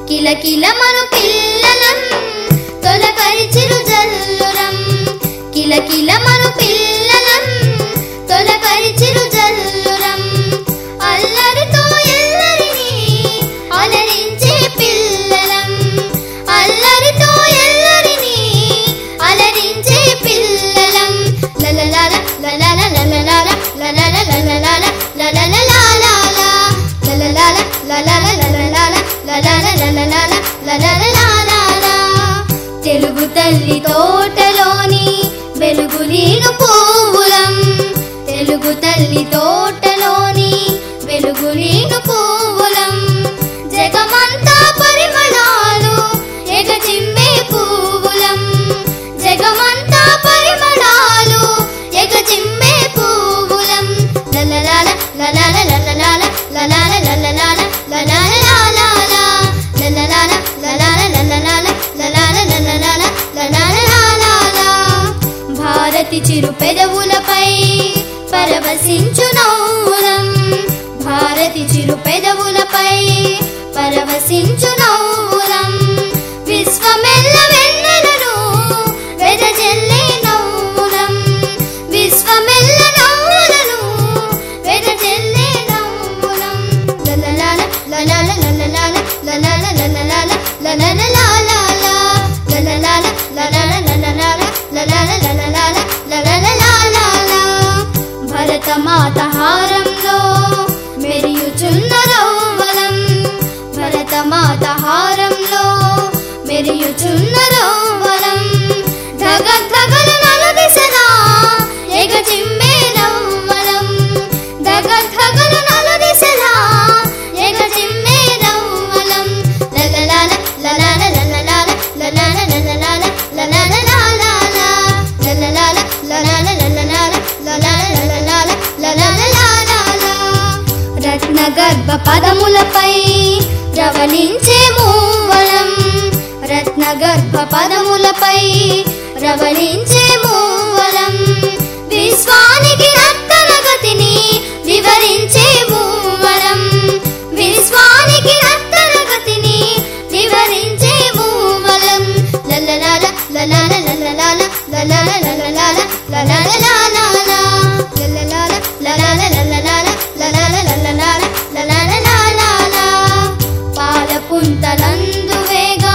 కిలకిలమను పిల్లలం తొలకరిచిరు జల్లురం కిలకిలమను పిల్లలం తొలకరిచిరు జల్లురం అల్లరితో ఎల్లరిని అలరించే పిల్లలం అల్లరితో ఎల్లరిని అలరించే పిల్లలం లలలాల లలల లలలాల లలల లలలాల లలలలాలాల లలలాల లలల లలలాల లలల లలలాల లలలలాలాల తెలుగు తల్లి తోటలోని వెలుగులీను పువ్వులం తెలుగు తల్లి తోటలోని వెలుగులీను పువ్వులం జగమంతా పరిమళాలు ఎగజిమ్మే పువ్వులం జగమంతా పరిమళాలు ఎగజిమ్మే పువ్వులం లలలాల లలాల లలలాల లలాల లలలాల లలాలలాలాల లలలాల లలాల లలలాల లలాల లలలాల లలాలలాలాల భారతి చిరు పెదవులపై పరవశించు నవ్వులం భారతి చిరు పెదవులపై పరవశించు నవ్వులం విశ్వమెల్ల వెన్నెలను వెదజల్లే నవ్వులం విశ్వమెల్ల నవ్వులను వెదజల్లే నవ్వులం లలలాల లలాల లలలాల లలాల లలలాల లలలలాలాల లలలాల లలాల లలలాల లలాల లలలాల లలలలాలాల భరతమాత హారంలో మెరియుచున్న రౌవలం భరతమాత హారంలో మెరియుచున్న రౌవలం ధగ ధగల నలుదిశలా ఎగజిమ్మే నవ్వలం ధగ ధగల నలుదిశలా ఎగజిమ్మే నవ్వలం లలలాల లలాల లలలాల లలాల లలలాల లలలలాలాల లలలాల లలాల లలలాల లలాల లలలాల లలలలాలాల రత్న గర్భ పదములపై రవళించే మూవలం రత్న గర్భ పదములపై రవళించే మూవలం విశ్వానికి రత్తన గతిని వివరించే మూవలం విశ్వానికి రత్తన గతిని వివరించే మూవలం లలలాల లలాల లలలాల లలాల లలలాల లలలలాలాల లలలాల లలాల లలలాల లలాల లలలాల లలలలాలాల పాల పుంతలందు వేగా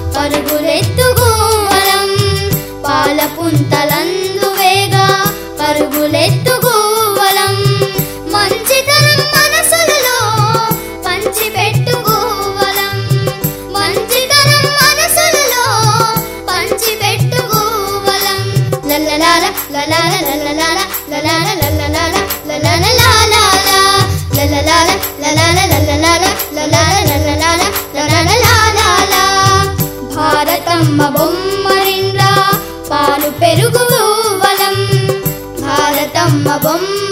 పరుగులెత్తుగూవలం పాల పుంతలందు వేగా పరుగులెత్తుగూవలం మంచితనం మనసులలో పంచిపెట్టుగూవలం మంచితనం మనసులలో పంచిపెట్టుగూవలం లలలాల లలాల లలలాల లలాల లలలాల లలలలాలాల లలలాల లలాల లలలాల లలాల లలలాల లలలలాలాల భారతమ్మ బొమ్మరిండ్రా పాలు పెరుగు వలం భారతమ్మ బొమ్మ